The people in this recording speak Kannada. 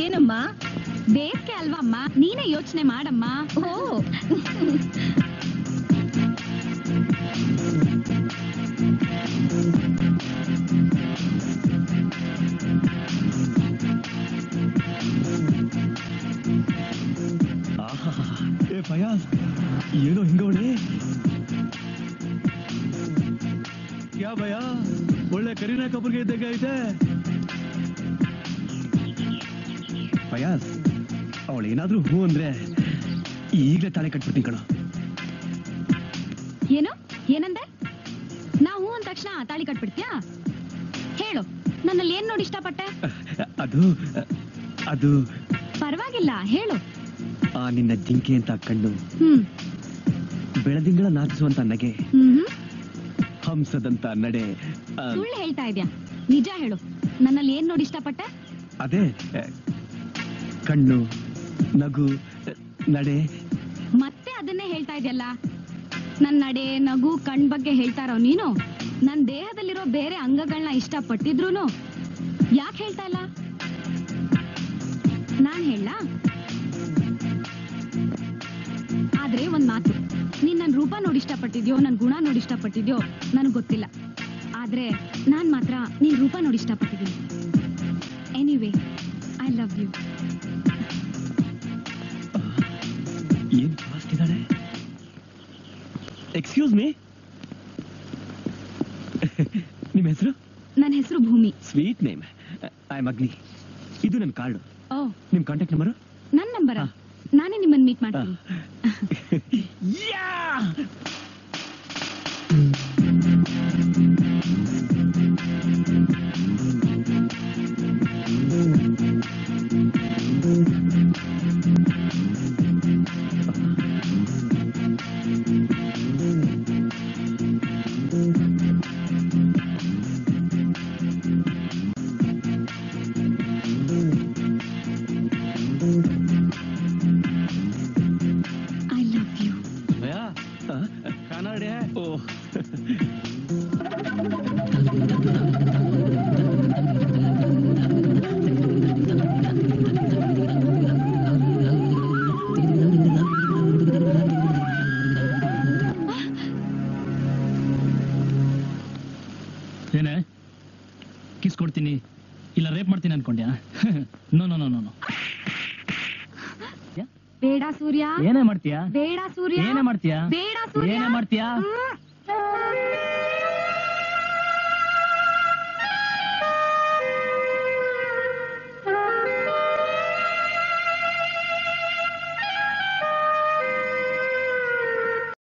ಏನಮ್ಮ ಬೇಸಿಗೆ ಅಲ್ವಮ್ಮ ನೀನೇ ಯೋಚನೆ ಮಾಡಮ್ಮ ಓ ಆಹಾ, ಏ ಫಯಾಜ್ ಏನೋ ಹಿಂಗವಳೆ ಯಾ ಭಯ ಒಳ್ಳೆ ಕರೀನಾ ಕಪೂರ್ಗೆ ಇದ್ದಂಗೆ ಐತೆ ಫಯಾಜ್ ಅವಳು ಏನಾದ್ರೂ ಹೂ ಅಂದ್ರೆ ಈಗಲೇ ತಾಳೆ ಕಟ್ಬಿಡ್ತೀನಿ ಕಣ ಏನು ಏನಂದೆ ನಾವು ಅಂದ ತಕ್ಷಣ ತಾಳಿ ಕಟ್ಬಿಡ್ತೀಯಾ ಹೇಳು ನನ್ನಲ್ಲಿ ಏನ್ ನೋಡಿ ಇಷ್ಟಪಟ್ಟೆ ಅದು ಅದು ಪರವಾಗಿಲ್ಲ ಹೇಳು ಆ ನಿನ್ನ ಜಿಂಕೆ ಅಂತ ಕಣ್ಣು ಹ್ಮ್ ಬೆಳದಿಂಗಳ ನಾಚಿಸುವಂತ ನಗೆ ಹ್ಮ್ ಹಂಸದಂತ ನಡೆ ಆ, ಸುಳ್ಳು ಹೇಳ್ತಾ ಇದ್ಯಾ ನಿಜ ಹೇಳು ನನ್ನಲ್ಲಿ ಏನ್ ನೋಡಿ ಇಷ್ಟಪಟ್ಟೆ ಅದೇ ಆ, ಕಣ್ಣು ನಗು ನಡೆ ಮತ್ತೆ ಅದನ್ನೇ ಹೇಳ್ತಾ ಇದೆಯಲ್ಲ ನನ್ ನಡೆ ನಗು ಕಣ್ ಬಗ್ಗೆ ಹೇಳ್ತಾ ಇರೋ ನೀನು ನನ್ ದೇಹದಲ್ಲಿರೋ ಬೇರೆ ಅಂಗಗಳನ್ನ ಇಷ್ಟಪಟ್ಟಿದ್ರುನು ಯಾಕೆ ಹೇಳ್ತಾ ಇಲ್ಲ ನಾನ್ ಹೇಳ ಆದ್ರೆ ಒಂದ್ ಮಾತು ನೀನ್ ನನ್ ರೂಪ ನೋಡಿ ಇಷ್ಟಪಟ್ಟಿದ್ಯೋ ನನ್ ಗುಣ ನೋಡಿ ಇಷ್ಟಪಟ್ಟಿದ್ಯೋ ನನಗ್ ಗೊತ್ತಿಲ್ಲ ಆದ್ರೆ ನಾನ್ ಮಾತ್ರ ನೀನ್ ರೂಪ ನೋಡಿ ಇಷ್ಟಪಟ್ಟಿದ್ದೀನಿ ಎನಿವೇ ಐ ಲವ್ ಯು ಏನ್ ಫಾಸ್ಟ್ ಇದ್ದಾಳೆ ಎಕ್ಸ್ಕ್ಯೂಸ್ ಮೀ ನಿಮ್ಮ ಹೆಸರು ನನ್ನ ಹೆಸರು ಭೂಮಿ ಸ್ವೀಟ್ ನೇಮ್ ಐ ಆಮ್ ಅಗ್ನಿ ಇದು ನನ್ನ ಕಾರ್ಡು ಓ ನಿಮ್ ಕಾಂಟ್ಯಾಕ್ಟ್ ನಂಬರು ನನ್ ನಂಬರ್ ಹಾ. ನಾನೇ ನಿಮ್ಮನ್ನ ಮೀಟ್ ಮಾಡ್ತೀನಿ ಐ ಲವ್ ಯು खाना रेडी है ओ ಏನೇ ಕಿಸ್ ಕೊಡ್ತೀನಿ ಇಲ್ಲ ರೇಪ್ ಮಾಡ್ತೀನಿ ಅನ್ಕೊಂಡ್ಯಾ no no no no no ಬೇಡ ಸೂರ್ಯ ಏನೇ ಮಾಡ್ತೀಯಾ ಬೇಡ ಸೂರ್ಯ ಏನೇ ಮಾಡ್ತೀಯಾ ಬೇಡ ಸೂರ್ಯ ಏನೇ ಮಾಡ್ತೀಯಾ ಹ್ಮ್.